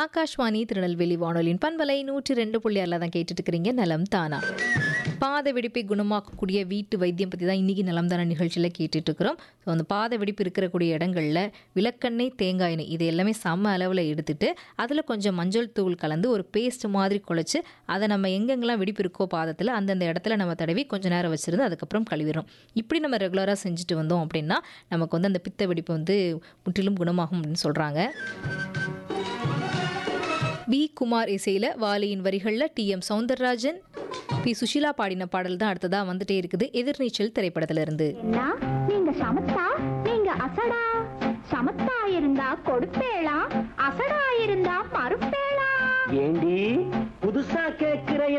ஆகாஷ்வாணி திருநெல்வேலி வானொலியின் பண்பலை நூற்றி ரெண்டு புள்ளி ஆறில் தான் கேட்டுட்டு இருக்கிறீங்க நலம் தானா பாத வெடிப்பை குணமாக்கக்கூடிய வீட்டு வைத்தியம் பற்றி தான் இன்றைக்கி நலம் தானா நிகழ்ச்சியில் கேட்டுட்டு இருக்கிறோம் ஸோ அந்த பாத வெடிப்பு இருக்கக்கூடிய இடங்களில் விளக்கெண்ணெய் தேங்காய் எண்ணெய் இது எல்லாமே சம அளவில் எடுத்துட்டு அதில் கொஞ்சம் மஞ்சள் தூள் கலந்து ஒரு பேஸ்ட் மாதிரி குழச்சி அதை நம்ம எங்கெங்கெல்லாம் வெடிப்பு இருக்கோ பாதத்தில் அந்தந்த இடத்துல நம்ம தடவி கொஞ்ச நேரம் வச்சுருந்து அதுக்கப்புறம் கழுவிடும் இப்படி நம்ம ரெகுலராக செஞ்சுட்டு வந்தோம் அப்படின்னா நமக்கு வந்து அந்த பித்த வெடிப்பு வந்து முற்றிலும் குணமாகும் அப்படின்னு சொல்கிறாங்க வி குமார் இசையில் வாலியின் வரிகளில் T M Soundararajan P Susheela பாடின பாடல் தான் அடுத்ததா வந்துட்டே இருக்குது எதிர்நீச்சல் திரைப்படத்துல இருந்து என்ன நீங்க சமத்தா நீங்க அசடா சமத்தா இருந்தா கொடுப்பேளா அசடா இருந்தா மறுப்பேளா ஏண்டி புதுசா கேக்குற